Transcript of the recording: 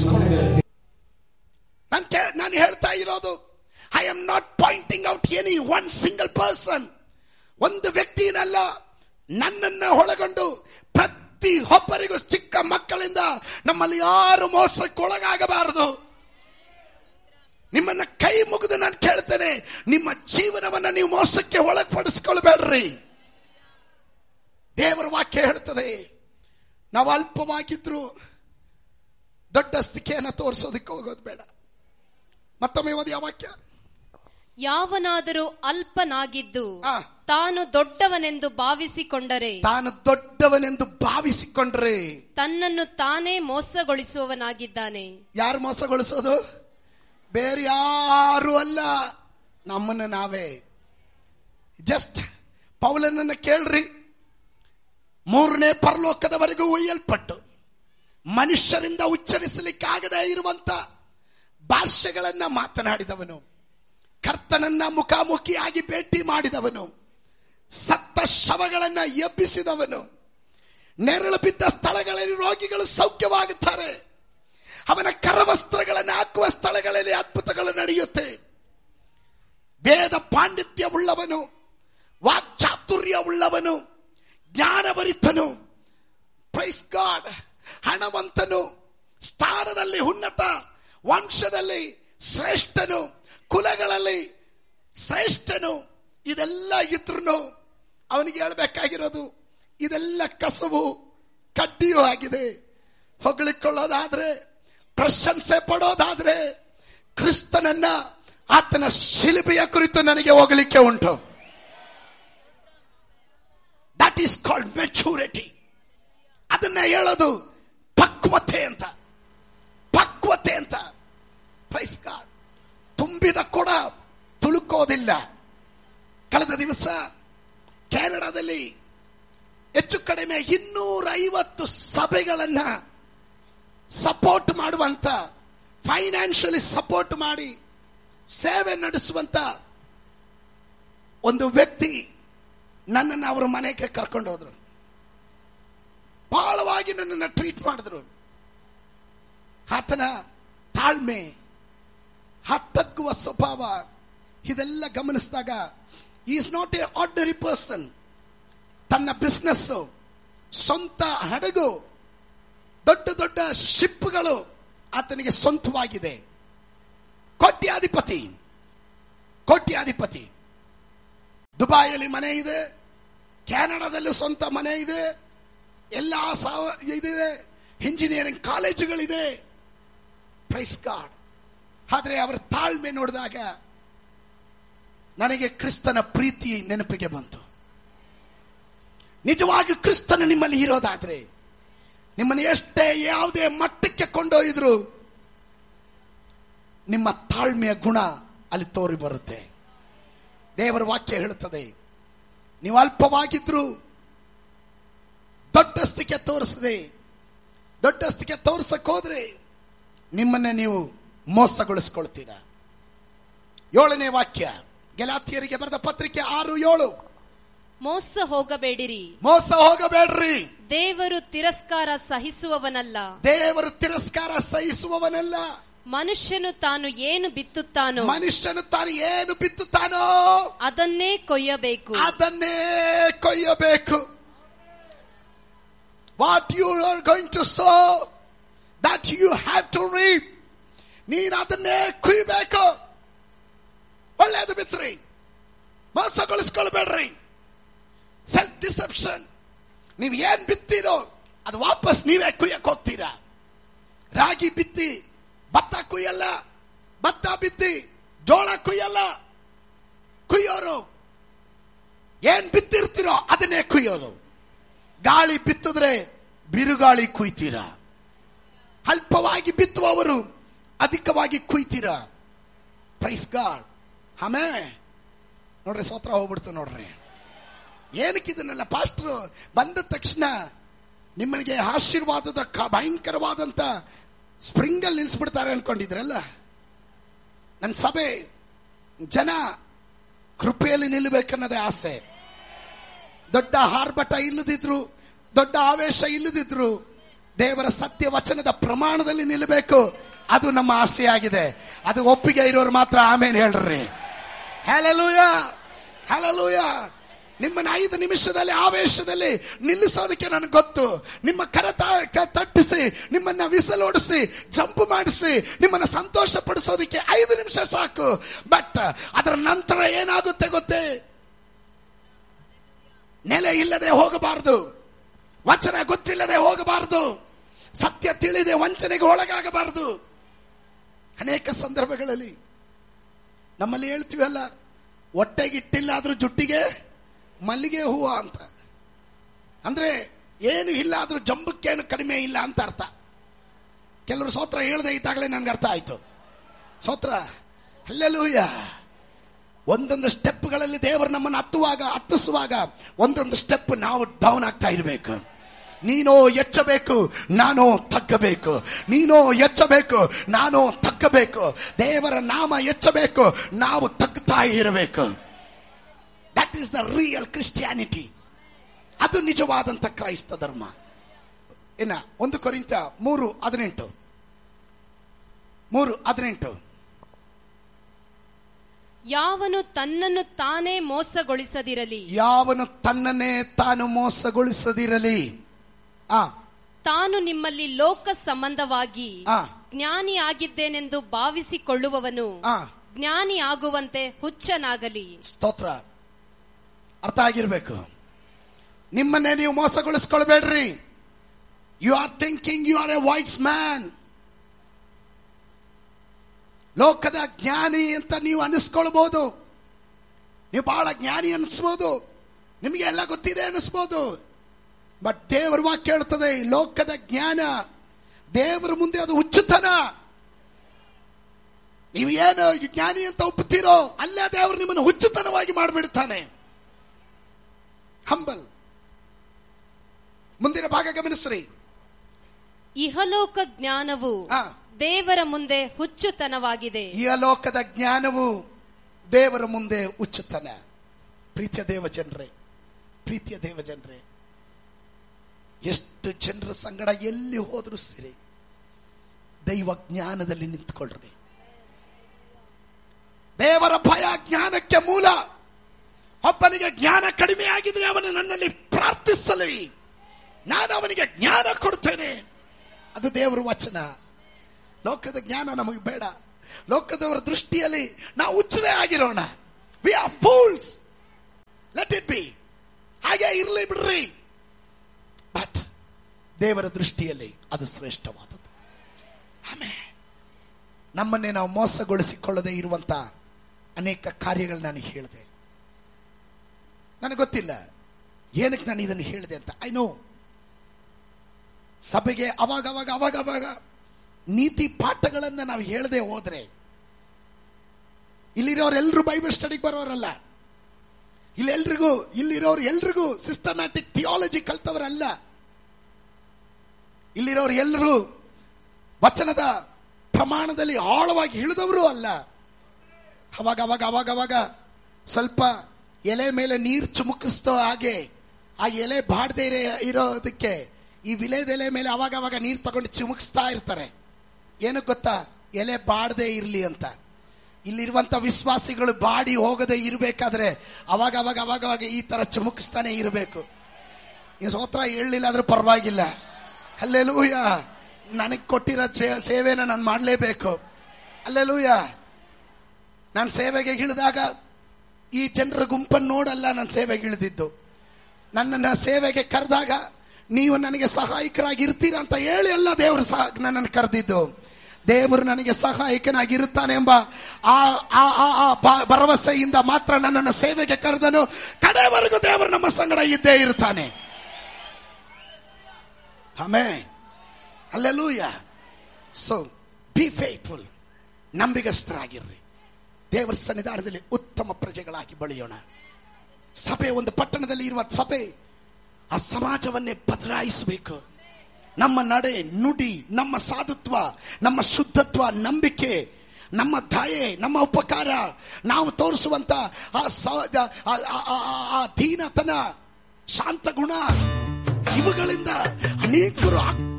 ಬಳಸ್ಕೊಳ್ಳಿ ನಾನು ನಾನು ಹೇಳ್ತಾ ಇರೋದು I am not pointing out any one single person ಒಂದು ವ್ಯಕ್ತಿನಲ್ಲ ನನ್ನನ್ನ ಒಳಗೊಂಡು ಪ್ರತಿ ಒಬ್ಬರಿಗೂ ಚಿಕ್ಕ ಮಕ್ಕಳಿಂದ ನಮ್ಮಲ್ಲಿ ಯಾರು ಮೋಸಕ್ಕೆ ಒಳಗಾಗಬಾರದು ನಿಮ್ಮನ್ನ ಕೈ ಮುಗಿದು ನಾನು ಕೇಳ್ತೇನೆ ನಿಮ್ಮ ಜೀವನವನ್ನ ನೀವು ಮೋಸಕ್ಕೆ ಒಳಪಡಿಸ್ಕೊಳ್ಬೇಡ್ರಿ ದೇವರ ವಾಕ್ಯ ಹೇಳ್ತದೆ ನಾವು ಅಲ್ಪವಾಗಿದ್ರು ದೊಡ್ಡ ಸ್ಥಿತಿಯನ್ನು ತೋರಿಸೋದಕ್ಕೆ ಹೋಗೋದು ಬೇಡ ಮತ್ತೊಮ್ಮೆ ಓದಿ ಆ ವಾಕ್ಯ ಯಾವನಾದರೂ ಅಲ್ಪನಾಗಿದ್ದು ಆ. ತಾನು ದೊಡ್ಡವನೆಂದು ಭಾವಿಸಿಕೊಂಡರೆ ತಾನು ದೊಡ್ಡವನೆಂದು ಭಾವಿಸಿಕೊಂಡ್ರೆ ತನ್ನನ್ನು ತಾನೇ ಮೋಸಗೊಳಿಸುವವನಾಗಿದ್ದಾನೆ ಯಾರು ಮೋಸಗೊಳಿಸೋದು ಬೇರೆ ಯಾರು ಅಲ್ಲ ನಮ್ಮನ್ನ ನಾವೇ ಜಸ್ಟ್ ಪೌಲನನ್ನ ಕೇಳ್ರಿ ಮೂರನೇ ಪರಲೋಕದವರೆಗೂ ಒಯ್ಯಲ್ಪಟ್ಟು ಮನುಷ್ಯರಿಂದ ಉಚ್ಚರಿಸಲಿಕ್ಕಾಗದೇ ಇರುವಂತ ಭಾಷೆಗಳನ್ನ ಮಾತನಾಡಿದವನು ಕರ್ತನನ್ನ ಮುಖಾಮುಖಿಯಾಗಿ ಭೇಟಿ ಮಾಡಿದವನು ಸತ್ತ ಶವಗಳನ್ನ ಎಬ್ಬಿಸಿದವನು ನೆರಳು ಬಿದ್ದ ಸ್ಥಳಗಳಲ್ಲಿ ರೋಗಿಗಳು ಸೌಖ್ಯವಾಗುತ್ತಾರೆ ಅವನ ಕರವಸ್ತ್ರಗಳನ್ನು ಹಾಕುವ ಸ್ಥಳಗಳಲ್ಲಿ ಅದ್ಭುತಗಳು ನಡೆಯುತ್ತೆ ವೇದ ಪಾಂಡಿತ್ಯವುಳ್ಳವನು ವಾಕ್ಚಾತುರ್ಯವುಳ್ಳವನು ಜ್ಞಾನಭರಿತನು ಪ್ರೈಸ್ ಗಾಡ್ ಹಣವಂತನು ಸ್ಥಾನದಲ್ಲಿ ಉನ್ನತ ವಂಶದಲ್ಲಿ ಶ್ರೇಷ್ಠನು ಕುಲಗಳಲ್ಲಿ ಶ್ರೇಷ್ಠನು ಇದೆಲ್ಲ ಇದ್ರು ಅವನಿಗೆ ಹೇಳ್ಬೇಕಾಗಿರೋದು ಇದೆಲ್ಲ ಕಸವು ಕಡ್ಡಿಯೂ ಆಗಿದೆ ಹೊಗಳಿಕೊಳ್ಳೋದಾದ್ರೆ ಪ್ರಶಂಸೆ ಪಡೋದಾದ್ರೆ ಕ್ರಿಸ್ತನನ್ನ ಆತನ ಶಿಲ್ಪೆಯ ಕುರಿತು ನನಗೆ ಹೋಗಲಿಕ್ಕೆ ಉಂಟು ದಟ್ ಈಸ್ ಕಾಲ್ಡ್ ಮೆಚೂರಿಟಿ ಅದನ್ನ ಹೇಳೋದು ಪಕ್ವತೆ ಅಂತ ಪಕ್ವತೆ ಅಂತ ಪ್ರೈಸ್ ಗಾಡ್ ತುಂಬಿದ ಕೊಡ ತುಳುಕೋದಿಲ್ಲ ಕಳೆದ ದಿವಸ ಕೆನಡಾದಲ್ಲಿ ಹೆಚ್ಚು ಕಡಿಮೆ ಇನ್ನೂರ ಐವತ್ತು ಸಭೆಗಳನ್ನ ಸಪೋರ್ಟ್ ಮಾಡುವಂತ ಫೈನಾನ್ಷಿಯಲಿ ಸಪೋರ್ಟ್ ಮಾಡಿ ಸೇವೆ ನಡೆಸುವಂತ ಒಂದು ವ್ಯಕ್ತಿ ನನ್ನನ್ನು ಅವರ ಮನೆಗೆ ಕರ್ಕೊಂಡು ಹೋದ್ರು ಬಹಳವಾಗಿ ನನ್ನನ್ನು ಟ್ರೀಟ್ ಮಾಡಿದ್ರು ಆತನ ತಾಳ್ಮೆ ಹತ್ತಗ್ಗುವ ಸ್ವಭಾವ ಇದೆಲ್ಲ ಗಮನಿಸಿದಾಗ is not a ordinary person ತನ್ನ ಬಿಸ್ನೆಸ್ ಸ್ವಂತ ಹಡಗು ದೊಡ್ಡ ದೊಡ್ಡ ಶಿಪ್ಗಳು ಆತನಿಗೆ ಸ್ವಂತವಾಗಿದೆ ಕೋಟ್ಯಾಧಿಪತಿ ಕೋಟ್ಯಾಧಿಪತಿ ದುಬಾಯಲ್ಲಿ ಮನೆ ಇದೆ ಕೆನಡಾದಲ್ಲೂ ಸ್ವಂತ ಮನೆ ಇದೆ ಎಲ್ಲ ಸಾವ ಇದಿದೆ ಇಂಜಿನಿಯರಿಂಗ್ ಕಾಲೇಜುಗಳಿದೆ ಪ್ರೈಸ್ ಕಾರ್ಡ್ ಆದ್ರೆ ಅವರ ತಾಳ್ಮೆ ನೋಡಿದಾಗ ನನಗೆ ಕ್ರಿಸ್ತನ ಪ್ರೀತಿ ನೆನಪಿಗೆ ಬಂತು ನಿಜವಾಗಿ ಕ್ರಿಸ್ತನ ನಿಮ್ಮಲ್ಲಿ ಇರೋದಾದ್ರೆ ನಿಮ್ಮನ್ನು ಎಷ್ಟೇ ಯಾವುದೇ ಮಟ್ಟಕ್ಕೆ ಕೊಂಡೊಯ್ದ್ರು ನಿಮ್ಮ ತಾಳ್ಮೆಯ ಗುಣ ಅಲ್ಲಿ ತೋರಿ ಬರುತ್ತೆ ದೇವರ ವಾಕ್ಯ ಹೇಳುತ್ತದೆ ನೀವು ಅಲ್ಪವಾಗಿದ್ರು ದೊಡ್ಡಸ್ತಿಕೆ ತೋರಿಸದೆ ದೊಡ್ಡಸ್ತಿಕೆ ತೋರ್ಸಕ್ ಹೋದ್ರೆ ನಿಮ್ಮನ್ನೇ ನೀವು ಮೋಸಗೊಳಿಸ್ಕೊಳ್ತೀರಾ ಏಳನೇ ವಾಕ್ಯ ಗೆಲಾತಿಯರಿಗೆ ಬರೆದ ಪತ್ರಿಕೆ ಆರು ಏಳು ಮೋಸ ಹೋಗಬೇಡಿರಿ ಮೋಸ ಹೋಗಬೇಡ್ರಿ ದೇವರು ತಿರಸ್ಕಾರ ಸಹಿಸುವವನಲ್ಲ ದೇವರು ತಿರಸ್ಕಾರ ಸಹಿಸುವವನಲ್ಲ ಮನುಷ್ಯನು ತಾನು ಏನು ಬಿತ್ತುತ್ತಾನೋ ಮನುಷ್ಯನು ತಾನು ಏನು ಬಿತ್ತುತ್ತಾನೋ ಅದನ್ನೇ ಕೊಯ್ಯಬೇಕು ಅದನ್ನೇ ಕೊಯ್ಯಬೇಕು what you are going to sow that you have to reap ನೀನು ಅದನ್ನೇ ಕುಯ್ಬೇಕು ಒಳ್ಳೇದು ಬಿತ್ರಿ ಮೋಸಗೊಳಿಸ್ಕೊಳ್ಬೇಡ್ರಿ ಸೆಲ್ಫ್ ಡಿಸೆಪ್ಷನ್ ನೀವು ಏನ್ ಬಿತ್ತೀರೋ ಅದು ವಾಪಸ್ ನೀವೇ ಕುಯ್ಯಕ್ ಹೋಗ್ತೀರಾ ರಾಗಿ ಬಿತ್ತಿ ಭತ್ತ ಕುಯ್ಯಲ್ಲ ಭತ್ತ ಬಿತ್ತಿ ಜೋಳ ಕುಯ್ಯಲ್ಲ ಕುಯ್ಯೋರು ಏನ್ ಬಿತ್ತಿರ್ತೀರೋ ಅದನ್ನೇ ಕುಯ್ಯೋದು ಗಾಳಿ ಬಿತ್ತಿದ್ರೆ ಬಿರುಗಾಳಿ ಕುಯ್ತೀರಾ ಅಲ್ಪವಾಗಿ ಬಿತ್ತುವವರು ಅಧಿಕವಾಗಿ ಕುಯ್ತೀರಾ ಪ್ರೈಸ್ ಗಾಡ್ ಆಮೇ ನೋಡ್ರಿ ಸ್ವತ್ರ ಹೋಗ್ಬಿಡ್ತು ನೋಡ್ರಿ ಏನಕ್ಕೆ ಇದನ್ನೆಲ್ಲ ಪಾಸ್ಟ್ರು ಬಂದ ತಕ್ಷಣ ನಿಮ್ಮನಿಗೆ ಆಶೀರ್ವಾದದ ಕ- ಭಯಂಕರವಾದಂತ ಸ್ಪ್ರಿಂಗಲ್ಲಿ ನಿಲ್ಲಿಸ್ಬಿಡ್ತಾರೆ ಅನ್ಕೊಂಡಿದ್ರಲ್ಲ ನನ್ನ ಸಭೆ ಜನ ಕೃಪೆಯಲ್ಲಿ ನಿಲ್ಲಬೇಕನ್ನೋದೇ ಆಸೆ ದೊಡ್ಡ ಆರ್ಭಟ ಇಲ್ಲದಿದ್ರು ದೊಡ್ಡ ಆವೇಶ ಇಲ್ಲದಿದ್ರು ದೇವರ ಸತ್ಯ ವಚನದ ಪ್ರಮಾಣದಲ್ಲಿ ನಿಲ್ಲಬೇಕು ಅದು ನಮ್ಮ ಆಸೆಯಾಗಿದೆ ಅದು ಒಪ್ಪಿಗೆ ಇರೋರು ಮಾತ್ರ ಆಮೇಲೆ ಹೇಳ್ರಿ ಹಲಲೂಯ ಹಲಲೂಯ ನಿಮ್ಮನ್ನ ಐದು ನಿಮಿಷದಲ್ಲಿ ಆವೇಶದಲ್ಲಿ ನಿಲ್ಲಿಸೋದಕ್ಕೆ ನನಗೆ ಗೊತ್ತು ನಿಮ್ಮ ಕರ ತ- ಕ- ತಟ್ಟಿಸಿ ನಿಮ್ಮನ್ನ ವಿಸಲೋಡಿಸಿ ಜಂಪ್ ಮಾಡಿಸಿ ನಿಮ್ಮನ್ನ ಸಂತೋಷ ಪಡಿಸೋದಕ್ಕೆ ಐದು ನಿಮಿಷ ಸಾಕು ಬಟ್ ಅದರ ನಂತರ ಏನಾಗುತ್ತೆ ಗೊತ್ತೇ ನೆಲೆ ಇಲ್ಲದೆ ಹೋಗಬಾರದು ವಚನ ಗೊತ್ತಿಲ್ಲದೆ ಹೋಗಬಾರದು ಸತ್ಯ ತಿಳಿದೆ ವಂಚನೆಗೆ ಒಳಗಾಗಬಾರದು ಅನೇಕ ಸಂದರ್ಭಗಳಲ್ಲಿ ನಮ್ಮಲ್ಲಿ ಹೇಳ್ತೀವಲ್ಲ ಹೊಟ್ಟೆಗಿಟ್ಟಿಲ್ಲ ಆದ್ರೂ ಜುಟ್ಟಿಗೆ ಮಲ್ಲಿಗೆ ಹೂವು ಅಂತ ಅಂದ್ರೆ ಏನು ಇಲ್ಲ ಆದ್ರೂ ಜಂಬಕ್ಕೇನು ಕಡಿಮೆ ಇಲ್ಲ ಅಂತ ಅರ್ಥ ಕೆಲವರು ಸೋತ್ರ ಹೇಳದೆ ಇದ್ದಾಗಲೇ ನನ್ಗೆ ಅರ್ಥ ಆಯ್ತು ಸೋತ್ರ ಅಲ್ಲೆಲ್ಲೂಯ್ಯ ಒಂದೊಂದು ಸ್ಟೆಪ್ಗಳಲ್ಲಿ ದೇವರು ನಮ್ಮನ್ನು ಹತ್ತುವಾಗ ಹತ್ತಿಸುವಾಗ ಒಂದೊಂದು ಸ್ಟೆಪ್ ನಾವು ಡೌನ್ ಆಗ್ತಾ ಇರಬೇಕು ನೀನೋ ಎಚ್ಚಬೇಕು ನಾನು ತಗ್ಗಬೇಕು ನೀನೋ ಎಚ್ಚಬೇಕು ನಾನು ತಗ್ಗಬೇಕು ದೇವರ ನಾಮ ಎಚ್ಚಬೇಕು ನಾವು ತಗ್ತಾ ಇರಬೇಕು that is the real Christianity ಅದು ನಿಜವಾದಂತ ಕ್ರೈಸ್ತ ಧರ್ಮ ಇನ್ನ ಒಂದು ಕೊರಿಂತ ಮೂರು ಹದಿನೆಂಟು ಮೂರು ಹದಿನೆಂಟು ಯಾವನು ತನ್ನನ್ನು ತಾನೇ ಮೋಸಗೊಳಿಸದಿರಲಿ ಯಾವನು ತನ್ನನ್ನೇ ತಾನು ಮೋಸಗೊಳಿಸದಿರಲಿ ಆ ತಾನು ನಿಮ್ಮಲ್ಲಿ ಲೋಕ ಸಂಬಂಧವಾಗಿ ಆ. ಜ್ಞಾನಿ ಆಗಿದ್ದೇನೆಂದು ಭಾವಿಸಿಕೊಳ್ಳುವವನು ಆ ಜ್ಞಾನಿ ಆಗುವಂತೆ ಹುಚ್ಚನಾಗಲಿ ಸ್ತೋತ್ರ ಅರ್ಥ ಆಗಿರ್ಬೇಕು ನಿಮ್ಮನ್ನೇ ನೀವು ಮೋಸಗೊಳಿಸ್ಕೊಳ್ಬೇಡ್ರಿ you are thinking you are a wise man ಲೋಕದ ಜ್ಞಾನಿ ಅಂತ ನೀವು ಅನಿಸ್ಕೊಳ್ಬಹುದು ನೀವು ಬಹಳ ಜ್ಞಾನಿ ಅನಿಸ್ಬೋದು ನಿಮಗೆ ಎಲ್ಲ ಗೊತ್ತಿದೆ ಅನಿಸ್ಬೋದು ಬಟ್ ದೇವರ ವಾಕ್ಯ ಹೇಳ್ತದೆ ಈ ಲೋಕದ ಜ್ಞಾನ ದೇವರ ಮುಂದೆ ಅದು ಹುಚ್ಚುತನ ನೀವು ಏನು ಜ್ಞಾನಿ ಅಂತ ಒಪ್ಪುತ್ತೀರೋ ಅಲ್ಲೇ ದೇವರು ನಿಮ್ಮನ್ನು ಹುಚ್ಚುತನವಾಗಿ ಮಾಡಿಬಿಡ್ತಾನೆ ಹಂಬಲ್ ಮುಂದಿನ ಭಾಗ ಗಮನಿಸ್ರಿ ಇಹಲೋಕ ಜ್ಞಾನವು ಆ. ದೇವರ ಮುಂದೆ ಹುಚ್ಚುತನವಾಗಿದೆ ಈ ಲೋಕದ ಜ್ಞಾನವು ದೇವರ ಮುಂದೆ ಹುಚ್ಚುತನ ಪ್ರೀತಿಯ ದೇವ ಜನರೇ ಪ್ರೀತಿಯ ದೇವ ಜನರೇ ಎಷ್ಟು ಜನರ ಸಂಗಡ ಎಲ್ಲಿ ಹೋದ್ರು ಸಿರಿ ದೈವ ಜ್ಞಾನದಲ್ಲಿ ನಿಂತ್ಕೊಳ್ರಿ ದೇವರ ಭಯ ಜ್ಞಾನಕ್ಕೆ ಮೂಲ ಒಬ್ಬನಿಗೆ ಜ್ಞಾನ ಕಡಿಮೆ ಆಗಿದ್ರೆ ಅವನು ನನ್ನಲ್ಲಿ ಪ್ರಾರ್ಥಿಸಲಿ ನಾನು ಅವನಿಗೆ ಜ್ಞಾನ ಕೊಡ್ತೇನೆ ಅದು ದೇವರ ವಚನ ಲೋಕದ ಜ್ಞಾನ ನಮಗೆ ಬೇಡ ಲೋಕದವರ ದೃಷ್ಟಿಯಲ್ಲಿ ನಾವು ಹುಚ್ಚರೇ ಆಗಿರೋಣ we are fools let it be ಹಾಗೆ ಇರಲಿ ಬಿಡ್ರಿ ಬಟ್ ದೇವರ ದೃಷ್ಟಿಯಲ್ಲಿ ಅದು ಶ್ರೇಷ್ಠವಾದದ್ದು ಆಮೇಲೆ ನಮ್ಮನ್ನೇ ನಾವು ಮೋಸಗೊಳಿಸಿಕೊಳ್ಳದೆ ಇರುವಂತ ಅನೇಕ ಕಾರ್ಯಗಳು ನಾನು ಹೇಳಿದೆ ನನಗೆ ಗೊತ್ತಿಲ್ಲ ಏನಕ್ಕೆ ನಾನು ಇದನ್ನು ಹೇಳಿದೆ ಅಂತ ಐ ನೋ ಸಭೆಗೆ ಅವಾಗ ಅವಾಗ ಅವಾಗ ಅವಾಗ ನೀತಿ ಪಾಠಗಳನ್ನ ನಾವು ಹೇಳದೆ ಹೋದ್ರೆ ಇಲ್ಲಿರೋರೆಲ್ಲರೂ ಬೈಬಲ್ ಸ್ಟಡಿಗೆ ಬರೋರಲ್ಲ ಇಲ್ಲೆಲ್ರಿಗೂ ಇಲ್ಲಿರೋರು ಎಲ್ರಿಗೂ ಸಿಸ್ಟಮ್ಯಾಟಿಕ್ ಥಿಯಾಲಜಿ ಕಲ್ತವರಲ್ಲ ಇಲ್ಲಿರೋರು ಎಲ್ಲರೂ ವಚನದ ಪ್ರಮಾಣದಲ್ಲಿ ಆಳವಾಗಿ ಇಳಿದವರು ಅಲ್ಲ ಅವಾಗ ಅವಾಗ ಅವಾಗ ಅವಾಗ ಸ್ವಲ್ಪ ಎಲೆ ಮೇಲೆ ನೀರು ಚುಮುಕಿಸ್ತೋ ಹಾಗೆ ಆ ಎಲೆ ಬಾಡದೆ ಇರೋದಕ್ಕೆ ಈ ವಿಲೇದೆಲೆ ಮೇಲೆ ಅವಾಗ ಅವಾಗ ನೀರು ತಗೊಂಡು ಚಿಮುಕಿಸ್ತಾ ಇರ್ತಾರೆ ಏನಕ್ಕೆ ಗೊತ್ತಾ ಎಲೆ ಬಾಡದೆ ಇರಲಿ ಅಂತ ಇಲ್ಲಿರುವಂತ ವಿಶ್ವಾಸಿಗಳು ಬಾಡಿ ಹೋಗದೆ ಇರಬೇಕಾದ್ರೆ ಅವಾಗ ಅವಾಗ ಅವಾಗ ಅವಾಗ ಈ ತರ ಚುಮುಕಿಸ್ತಾನೆ ಇರಬೇಕು ಈ ಸೋತ್ರ ಹೇಳಲಿಲ್ಲ ಆದ್ರೂ ಪರವಾಗಿಲ್ಲ ಅಲ್ಲೆಲೂಯ ನನಗೆ ಕೊಟ್ಟಿರೋ ಸೇ- ಸೇವೆನ ನಾನು ಮಾಡಲೇಬೇಕು ಅಲ್ಲೆಲೂಯ ನಾನು ಸೇವೆಗೆ ಇಳಿದಾಗ ಈ ಜನರ ಗುಂಪನ್ನು ನೋಡಲ್ಲ ನಾನು ಸೇವೆಗೆ ಇಳಿದಿದ್ದು ನನ್ನನ್ನು ಸೇವೆಗೆ ಕರೆದಾಗ ನೀವು ನನಗೆ ಸಹಾಯಕರಾಗಿ ಇರ್ತೀರಾ ಅಂತ ಹೇಳಿ ಅಲ್ಲ ದೇವರು ಸಹ ನನ್ನನ್ನು ಕರೆದಿದ್ದು ದೇವರು ನನಗೆ ಸಹಾಯಕನಾಗಿರುತ್ತಾನೆ ಎಂಬ ಆ ಆ ಆ ಆ ಭ- ಭರವಸೆಯಿಂದ ಮಾತ್ರ ನನ್ನನ್ನು ಸೇವೆಗೆ ಕರೆದನು ಕಡೆವರೆಗೂ ದೇವರು ನಮ್ಮ ಸಂಗಡ ಇದ್ದೇ ಇರ್ತಾನೆ amen hallelujah so be faithful ನಂಬಿಗಸ್ಥರಾಗಿರ್ರಿ ದೇವರ ಸನ್ನಿಧಾನದಲ್ಲಿ ಉತ್ತಮ ಪ್ರಜೆಗಳಾಗಿ ಬೆಳೆಯೋಣ ಸಭೆ ಒಂದು ಪಟ್ಟಣದಲ್ಲಿ ಇರುವ ಸಭೆ ಆ ಸಮಾಜವನ್ನೇ ಬದಲಾಯಿಸಬೇಕು ನಮ್ಮ ನಡೆ ನುಡಿ ನಮ್ಮ ಸಾಧುತ್ವ ನಮ್ಮ ಶುದ್ಧತ್ವ ನಂಬಿಕೆ ನಮ್ಮ ದಯೆ ನಮ್ಮ ಉಪಕಾರ ನಾವು ತೋರಿಸುವಂತ ಆ ಸ- ಆ- ಆ- ಆ- ಆ- ಆ ದೀನತನ ಶಾಂತ ಗುಣ ಇವುಗಳಿಂದ ಅನೇಕರು